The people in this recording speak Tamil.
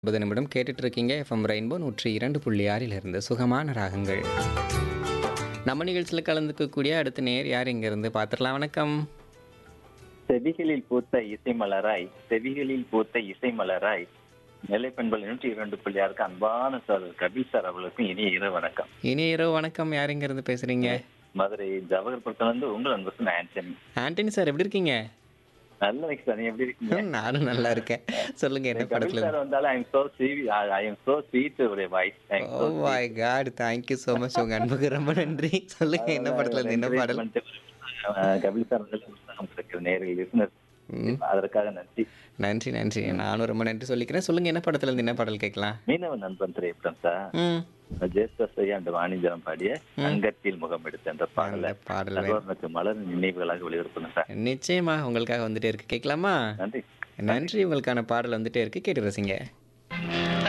முப்பது நிமிடம் கேட்டுட்டு இருக்கீங்க எஃப்எம் ரெயின்போ நூற்றி இரண்டு புள்ளி ஆறிலிருந்து சுகமான ராகங்கள் நம்ம நிகழ்ச்சியில் கலந்துக்கக்கூடிய அடுத்த நேர் யார் இங்கிருந்து பார்த்துடலாம் வணக்கம் செவிகளில் பூத்த இசை மலராய் செவிகளில் பூத்த இசை மலராய் நெல்லை பெண்கள் நூற்றி இரண்டு பிள்ளையாருக்கு அன்பான சார் கபில் சார் அவர்களுக்கும் இனிய இரவு வணக்கம் இனி இரவு வணக்கம் யார் இங்கிருந்து பேசுறீங்க மதுரை ஜவஹர்புரத்துல இருந்து உங்கள் அன்பு நான் ஆண்டனி ஆண்டனி சார் எப்படி இருக்கீங்க நல்ல இருக்கு சார் நீ எப்படி இருக்கீங்க நானும் நல்லா இருக்கேன் சொல்லுங்க என்ன கபில் படத்துல சார் வந்தாலும் I am so sweet I am so sweet உடைய voice oh my God thank you so much உங்க அன்புக்கு ரொம்ப நன்றி சொல்லுங்க என்ன படத்துல இருந்து என்ன பாடல் கபில் சார் வந்து உற்சாகம் கிடைக்கிற நேரில் லிசனர் ம், அதற்காக நன்றி நன்றி நன்றி நானும் ரொம்ப நன்றி சொல்லிக்கிறேன் சொல்லுங்க என்ன படத்துல இருந்து என்ன பாடல் கேட்கலாம் மீனவ நண்பன் திரைப்படம் சார் ம் ஜேஸ்தஸ்தையா அந்த வாணிஜரம் பாடிய அங்கத்தில் முகம் எடுத்த அந்த பாடல அந்த பாடல் வேணும். சகோதரனுக்கு மலர் நினைவுகளாக ஒளிபரப்பணும் சார் நிச்சயமா உங்களுக்காக வந்துட்டே இருக்கு கேட்கலாமா நன்றி நன்றி உங்களுக்கான பாடல் வந்துட்டே இருக்கு கேட்டு ரசிங்க